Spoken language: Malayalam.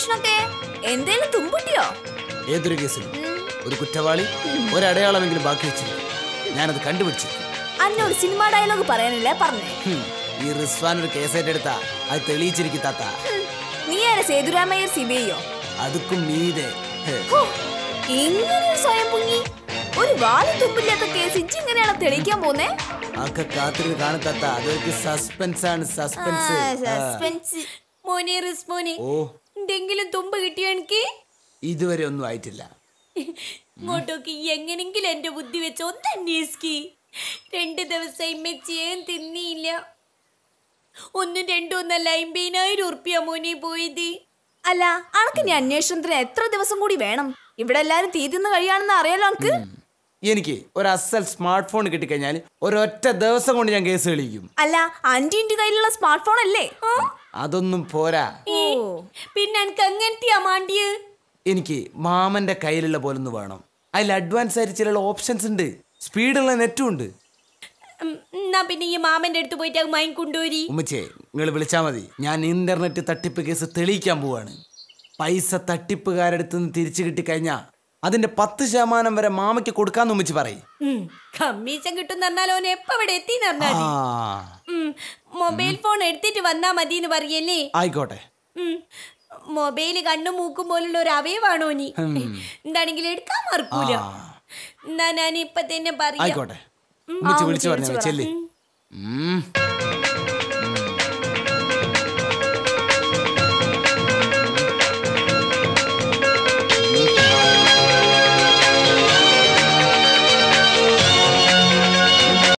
അന്വേഷണമൊക്കെ എന്തേലും തുമ്പിട്ടിയോ ഏതൊരു കേസിലും ഒരു കുറ്റവാളി ഒരടയാളമെങ്കിലും ബാക്കി വെച്ചിരിക്കും ഞാനത് കണ്ടുപിടിച്ചു അന്നോട് സിനിമ ഡയലോഗ് പറയാനല്ലേ പറഞ്ഞേ ഹും, ഈ റിസ്വാൻ ഒരു കേസേറ്റെടുത്താ അത് തെളിയിച്ചിരിക്കും താത്ത ഹും, നീ ആരാ സേതുരാമയ്യർ സിബിയോ അതുക്കും മീതെ ഹേ, ഇങ്ങനെ ഒരു സ്വയം പൊങ്ങി ഒരു വാലും തുമ്പില്ലാത്ത കേസ് ഇജ്ജ് ഇങ്ങനെയാണ് തെളിയിക്കാൻ പോന്നേ ഒക്കെ കാത്തിരുന്ന് കാണത്താത്ത അതൊരു സസ്പെൻസ് ആണ് സസ്പെൻസ് സസ്പെൻസ് മോനെ റിസ്മോനെ ഓ എന്തെങ്കിലും തുമ്പ് കിട്ടിയോ എനിക്ക് ഇതുവരെ ഒന്നും ആയിട്ടില്ല ഇങ്ങോട്ടൊക്കെ എങ്ങനെങ്കിലും എന്റെ ബുദ്ധി വെച്ച് ഒന്ന് അന്വേഷിക്കി രണ്ട് ദിവസമായി മെച്ചിയേം തിന്നിയില്ല ഒന്നും രണ്ടും ഒന്നല്ല അമ്പതിനായിരം ഉറുപ്പിയ മോനെ പോയത് അല്ല അനക്ക് നീ അന്വേഷണത്തിന് എത്ര ദിവസം കൂടി വേണം ഇവിടെ എല്ലാരും തീ തിന്ന് കഴിയാണെന്ന് അറിയാലോ അനക്ക് എനിക്ക് ഒരു അസൽ സ്മാർട്ട് ഫോൺ കിട്ടിക്കഴിഞ്ഞാൽ ഒരൊറ്റ ദിവസം കൊണ്ട് ഞാൻ കേസ് തെളിയിക്കും അല്ല അന്റിന്റെ കയ്യിലുള്ള സ്മാർട്ട് ഫോൺ അല്ലേ ആ? അതൊന്നും പോരാ ഓ പിന്നെ എനിക്ക് അങ്ങനത്തെയാ മാണ്ടിയ് എനിക്ക് മാമന്റെ കയ്യിലുള്ള പോലൊന്ന് വേണം അതിൽ അഡ്വാൻസ് ആയിട്ട് ചില ഓപ്ഷൻസ് ഉണ്ട് സ്പീഡുള്ള നെറ്റും ഉണ്ട് ഉം, എന്നാ പിന്നെ ഈ മാമന്റെ അടുത്ത് പോയിട്ട് അത് വാങ്ങി കൊണ്ടുവരി ഉമ്മച്ചേ നിങ്ങൾ വിളിച്ചാൽ മതി ഞാൻ ഇന്റർനെറ്റ് തട്ടിപ്പ് കേസ് തെളിയിക്കാൻ പോവാണ് പൈസ തട്ടിപ്പുകാരടുത്ത് നിന്ന് തിരിച്ചു കിട്ടിക്കഴിഞ്ഞാൽ അതിന്റെ പത്ത് ശതമാനം വരെ മാമയ്ക്ക് കൊടുക്കാന്ന് ഉമ്മച്ചി പറയും ഉം, കമ്മീഷൻ കിട്ടും പറഞ്ഞാൽ ഓൻ എപ്പ ഇവിടെ എത്തി പറഞ്ഞാൽ ആ മൊബൈൽ ഫോൺ എടുത്തിട്ട് വന്നാ മതി എന്ന് പറയല്ലേ ആയിക്കോട്ടെ ഉം. മൊബൈല് കണ്ണും മൂക്കും പോലുള്ള ഒരു അവയവാണോ നീ എന്താണെങ്കിലും എടുക്കാൻ മറക്കൂല ആ. എന്നാ ഞാൻ ഇപ്പൊ തന്നെ പറയാം ആയിക്കോട്ടെ ഉമ്മച്ചി വിളിച്ചു പറഞ്ഞു ചെല്ലി ഉം.